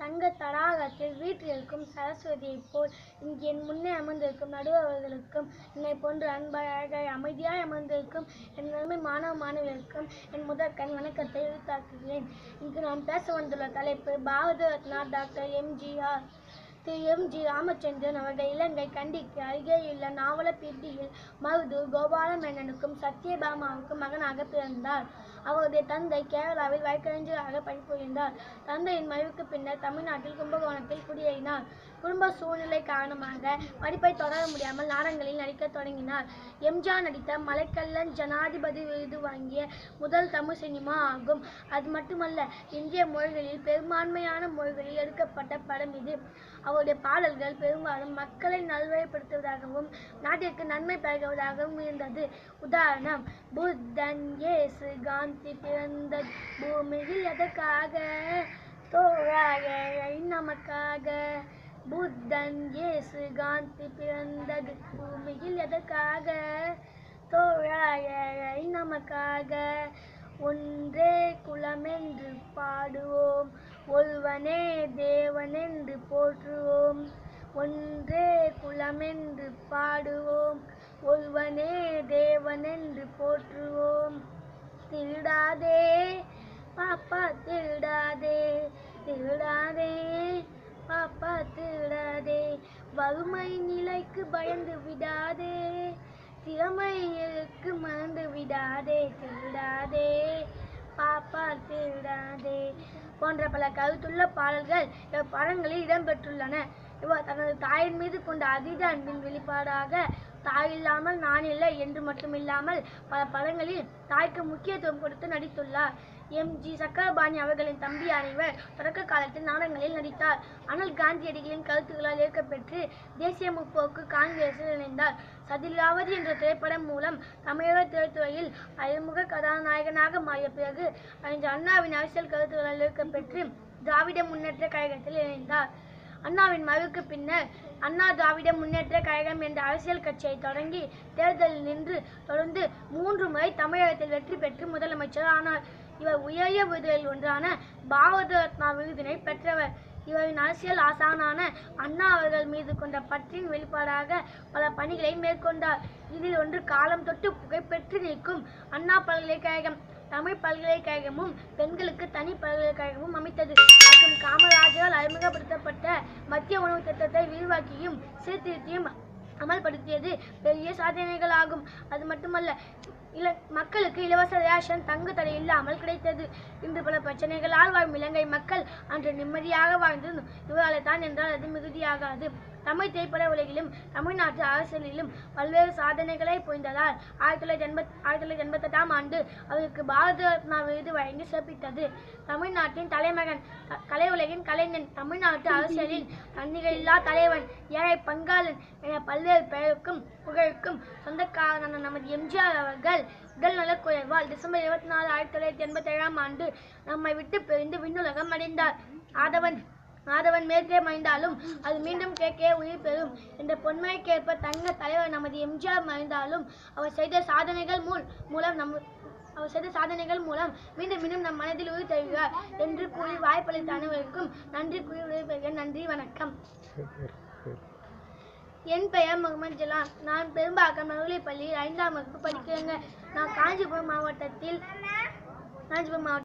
தங்க தடாகத்தில் வீற்றிருக்கும் சரஸ்வதியைப் போல் இங்கு என் முன்னே அமர்ந்திருக்கும் நடுவர்களுக்கும் என்னை போன்று அன்பாக அமைதியாய் அமர்ந்திருக்கும் என் நன்மை மாணவ மாணவியருக்கும் என் முதற்கண் வணக்கத்தை உரித்தாக்குகிறேன் இங்கு நாம் பேச வந்துள்ள தலைப்பு Bharat Ratna doctor MGR Thiru M G Ramachandran அவர்கள் இலங்கை கண்டிக்கு அருகேயுள்ள நாவலப்பிட்டியில் மருதூர் கோபால மேனனுக்கும் சத்யபாமாவுக்கும் மகனாக பிறந்தார் அவருடைய தந்தை கேரளாவில் வழக்கறிஞராக பணிபுரிந்தார் தந்தையின் மறைவுக்கு பின்னர் தமிழ்நாட்டில் கும்பகோணத்தில் குடியேறினார் குடும்ப சூழ்நிலை காரணமாக படிப்பை தொடர முடியாமல் நாடகங்களில் நடிக்கத் தொடங்கினார் எம்ஜிஆர் நடித்த மலைக்கல்லன் ஜனாதிபதி விருது வாங்கிய முதல் தமிழ் சினிமா ஆகும் அது மட்டுமல்ல இந்திய மொழிகளில் பெரும்பான்மையான மொழிகளில் எடுக்கப்பட்ட படம் இது அவருடைய பாடல்கள் பெரும்பாலும் மக்களை நல்வழிப்படுத்துவதாகவும் நாட்டிற்கு நன்மை பெறுவதாகவும் இருந்தது உதாரணம் புத்தன் இயேசு காந்தி பிறந்த பூமியில் எதற்காக தோழாயை நமக்காக புத்தன் இயேசு காந்தி பிறந்தது பூமியில் எதற்காக தோழாயை நமக்காக ஒன்றே குலமென்று பாடுவோம் ஒருவனே தேவனென்று போற்றுவோம் ஒன்றே குலமென்று பாடுவோம் ஒருவனே தேவனென்று போற்றுவோம் திருடாதே பாப்பா திருடாதே திருடாதே பாப்பா திருடாதே வறுமை நிலைக்கு பயந்து விடாதே திறமைக்கு மறந்து விடாதே திருடாதே பாப்பா திருடாதே போன்ற பல கருத்துள்ள பாடல்கள் இவர் படங்களில் இடம்பெற்றுள்ளன இவர் தனது தாயின் மீது கொண்ட அதீத அன்பின் வெளிப்பாடாக தாய் இல்லாமல் நான் இல்லை என்று மட்டுமில்லாமல் பல படங்களில் தாய்க்கு முக்கியத்துவம் கொடுத்து நடித்துள்ளார் எம் ஜி சக்கரபாணி அவர்களின் தம்பியான இவர் தொடக்க காலத்தில் நாடகங்களில் நடித்தார் அனல் காந்தியடிகளின் கருத்துக்களால் ஈர்க்கப்பெற்று தேசிய முற்போக்கு காங்கிரஸில் இணைந்தார் சதிலாவதி என்ற திரைப்படம் மூலம் தமிழக திரைத்துறையில் அறிமுக கதாநாயகனாக மாறிய பிறகு அறிஞர் அண்ணாவின் அரசியல் கருத்துக்களால் ஈர்க்கப்பெற்று திராவிட முன்னேற்ற கழகத்தில் இணைந்தார் அண்ணாவின் மறைவுக்கு பின்னர் அண்ணா திராவிட முன்னேற்ற கழகம் என்ற அரசியல் கட்சியை தொடங்கி தேர்தலில் நின்று தொடர்ந்து மூன்று முறை தமிழகத்தில் வெற்றி பெற்று முதலமைச்சர் ஆனார் இவர் உயரிய விருதுகளில் ஒன்றான பாரத ரத்னா விருதினை பெற்றவர் இவரின் அரசியல் ஆசானான அண்ணா அவர்கள் மீது கொண்ட பற்றின் வெளிப்பாடாக பல பணிகளை மேற்கொண்டார் இதில் ஒன்று காலம் தொட்டு புகைப்பெற்று நிற்கும் அண்ணா பல்கலைக்கழகம் தமிழ் பல்கலைக்கழகமும் பெண்களுக்கு தனி பல்கலைக்கழகமும் அமைத்தது மற்றும் காமராஜரால் அறிமுகப்படுத்தப்பட்ட மத்திய உணவு திட்டத்தை விரிவாக்கியும் சீர்திருத்தியும் அமல்படுத்தியது பெரிய சாதனைகளாகும் அது மட்டுமல்ல இல மக்களுக்கு இலவச ரேஷன் தங்கு தடை இல்லாமல் கிடைத்தது இன்று பல பிரச்சனைகளால் வாழும் இலங்கை மக்கள் அன்று நிம்மதியாக வாழ்ந்து இவரால் தான் என்றால் அது மிகுதியாகாது தமிழ் திரைப்பட உலகிலும் தமிழ்நாட்டு அரசியலிலும் பல்வேறு சாதனைகளை புரிந்ததால் ஆயிரத்தி தொள்ளாயிரத்தி எண்பத் ஆயிரத்தி தொள்ளாயிரத்தி எண்பத்தெட்டாம் ஆண்டு அவருக்கு பாரத ரத்னா விருது வழங்கி சிறப்பித்தது தமிழ்நாட்டின் தலைமகன் க- கலை உலகின் கலைஞன் தமிழ்நாட்டு அரசியலில் தன்னிகரில்லா தலைவன் ஏழை பங்காளன் என பல்வேறு பெயருக்கும் புகழுக்கும் சொந்தக்காரனான நமது எம்ஜிஆர் அவர்கள் உடல் நலக்குறைவால் டிசம்பர் இருபத்தி நாலு ஆயிரத்தி தொள்ளாயிரத்தி எண்பத்தி ஏழாம் ஆண்டு நம்மை விட்டு பிரிந்து விண்ணுலகம் அடைந்தார் ஆதவன் ஆதவன் மேற்கே மறைந்தாலும் அது மீண்டும் கேட்கே உயிர் பெறும் என்ற பொன்மைக்கேற்ப தங்க தலைவர் நமது எம்ஜிஆர் மறைந்தாலும் அவர் செய்த சாதனைகள் மூல் மூலம் நம் அவர் செய்த சாதனைகள் மூலம் மீண்டும் மீண்டும் நம் மனதில் உயிர் தருகிறார் என்று கூறி வாய்ப்பளித்த அனைவருக்கும் நன்றி கூறி விடைபெறுகிறேன் நன்றி வணக்கம் என் பெயர் முகமது ஜலான் நான் பெரும்பாக்கம் நடுநிலைப் பள்ளியில் ஐந்தாம் வகுப்பு படிக்கிறேங்க நான் காஞ்சிபுரம் மாவட்டத்தில் காஞ்சிபுரம் மாவட்டம்